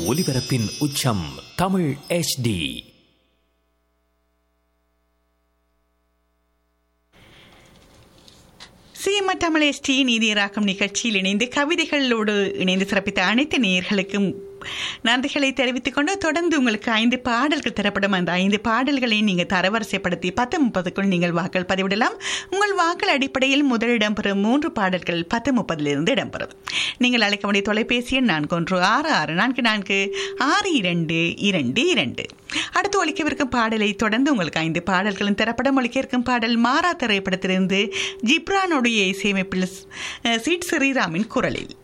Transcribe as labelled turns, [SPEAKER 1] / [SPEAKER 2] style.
[SPEAKER 1] ஒலிபரப்பின் உச்சம் Tamil HD
[SPEAKER 2] CMR Tamil SD நீதியராக்கும் நிகழ்ச்சியில் இணைந்து கவிதைகளோடு இணைந்து சிறப்பித்த அனைத்து நேயர்களுக்கும் நன்றிகளை தெரிவித்துக் கொண்டு தொடர்ந்து உங்களுக்கு ஐந்து பாடல்கள் தரப்படும் அந்த ஐந்து பாடல்களை நீங்கள் தரவரிசைப்படுத்தி பத்து முப்பதுக்குள் நீங்கள் வாக்கள் பதிவிடலாம் உங்கள் வாக்கள் அடிப்படையில் முதலிடம் பெறும் மூன்று பாடல்கள் பத்து முப்பதிலிருந்து இடம்பெறும் நீங்கள் அழைக்க வேண்டிய தொலைபேசி எண் நான்கு ஒன்று ஆறு ஆறு நான்கு நான்கு ஆறு இரண்டு இரண்டு இரண்டு அடுத்து ஒழிக்கவிருக்கும் பாடலை தொடர்ந்து உங்களுக்கு ஐந்து பாடல்களும் தரப்படம் ஒழிக்க இருக்கும் பாடல் மாறா திரைப்படத்திலிருந்து ஜிப்ரானுடைய இசையமைப்பில் அஹ், சீட் ஸ்ரீராமின் குரலில்